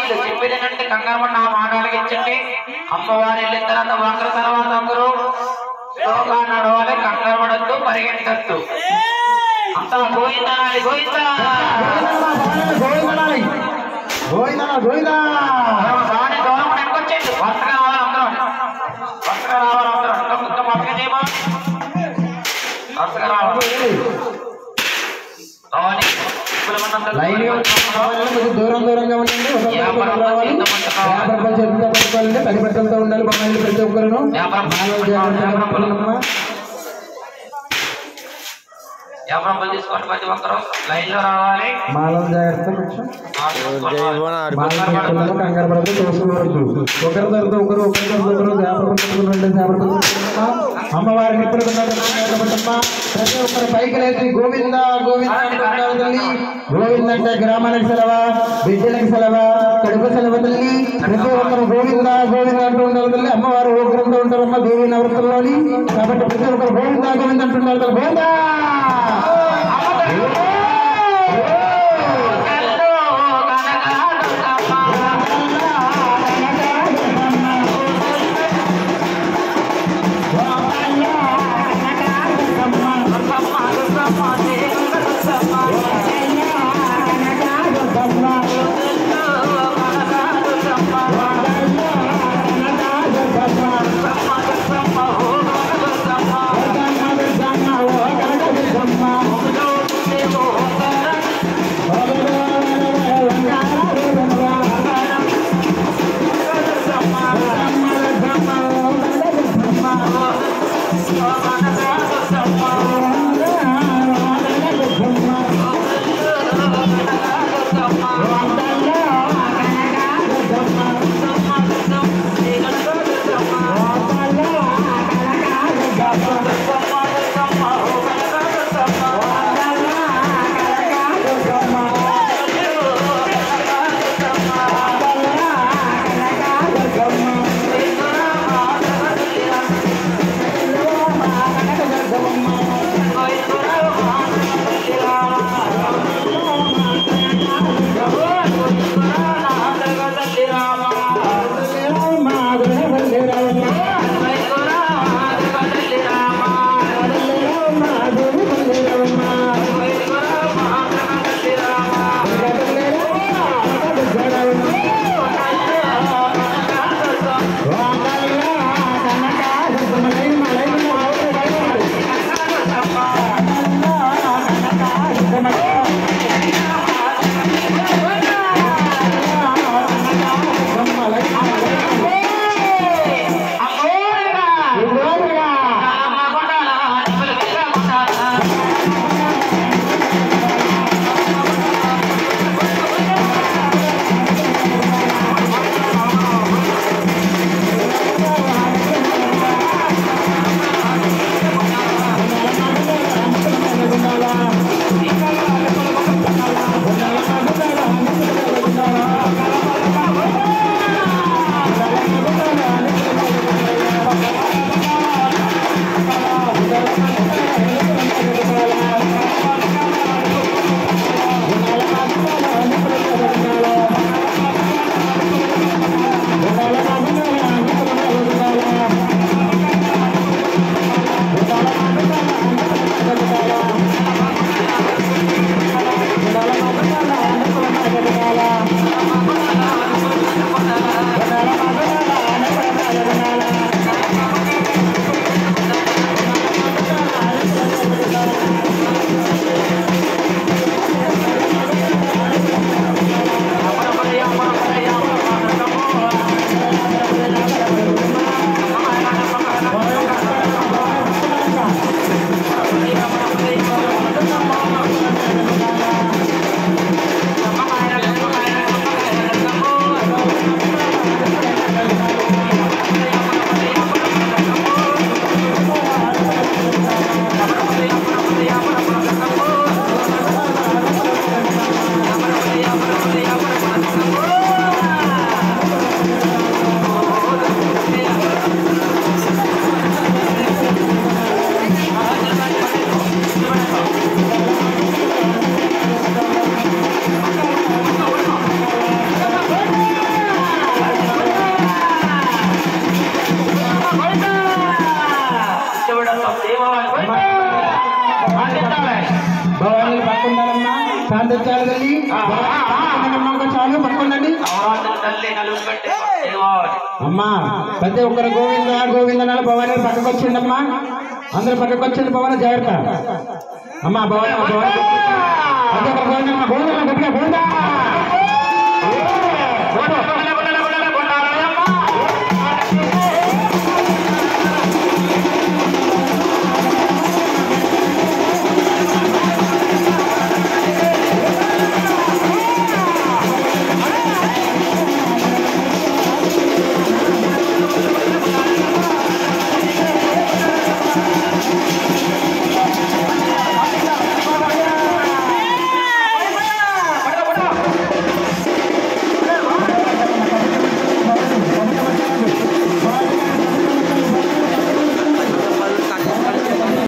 ఇక చెప్పేదేనంటే కంగారు పడి నా మాట అడిగించండి అమ్మవారి వెళ్ళిన తర్వాత ఒకరి తర్వాత ఒకరు స్లోగా నడవాలి కంగారు పడద్దు పరిగెత్తద్దు అంతా గోయిందనాలి గోయిందా గోవిందనాలి గోవిందా గోవిందా రాని దూరం వెనకొచ్చేయండి వరుసగా రావాలి అందరూ వరుసగా రావాలి అందరూ ఇంకా ఇంకా వరుసగా చేయమా వరుసగా రావాలి రావాలి కులమన్నందరూ లైన్ గా కొంచెం దూరం దూరంగా ఉండండి ఒక పక్కన రావాలి వ్యాపార పని చేతితో పట్టుకోవాలంటే పది బట్టలతో ఉండాలి బాగా ప్రతి ఒక్కరును మానవ జాగ్రత్తగా పట్టుకోవాలమ్మా. వ్యాపారం పని తీసుకోండి ప్రతి ఒక్కరు లైన్ లో రావాలి మానవ జాగ్రత్త కొంచెం మానవ కంగారు పడదు చూసుకోవద్దు ఒకరి తర్వాత ఒకరు ఒకరి తర్వాత ఒకరు వ్యాపారం పట్టుకుని వ్యాపారం పట్టుకున్నామా అమ్మవారిని ఇప్పుడు పట్టమ్మా ప్రతి ఒక్కరు పైకి లేచి గోవింద గోవింద అంటున్నారు తల్లి గోవింద అంటే గ్రామానికి సెలవా బిడ్డలకు సెలవా కడుపు సెలవు తల్లి ప్రతి ఒక్కరు గోవింద గోవింద అంటూ ఉండాలి తల్లి అమ్మవారు ఓగ్రంతో ఉంటారమ్మా దేవి నవరత్నంలోని కాబట్టి ప్రతి ఒక్కరు గోవింద గోవింద అంటున్నారు తల్లి గోవింద Oh, రాజు తల్లి నలుగు పెట్టి కొట్టేవాడు. అమ్మా ప్రతి ఒక్కరు గోవింద గోవింద నాడు భవాని పక్కకు వచ్చిందమ్మా అందరు పక్కకు వచ్చింది భవన జాగ్రత్త అమ్మా భవన భవన ప్రతి ఒక్కరు గోవిందమ్మ గోవిందమ్మ గట్టిగా గోవిందా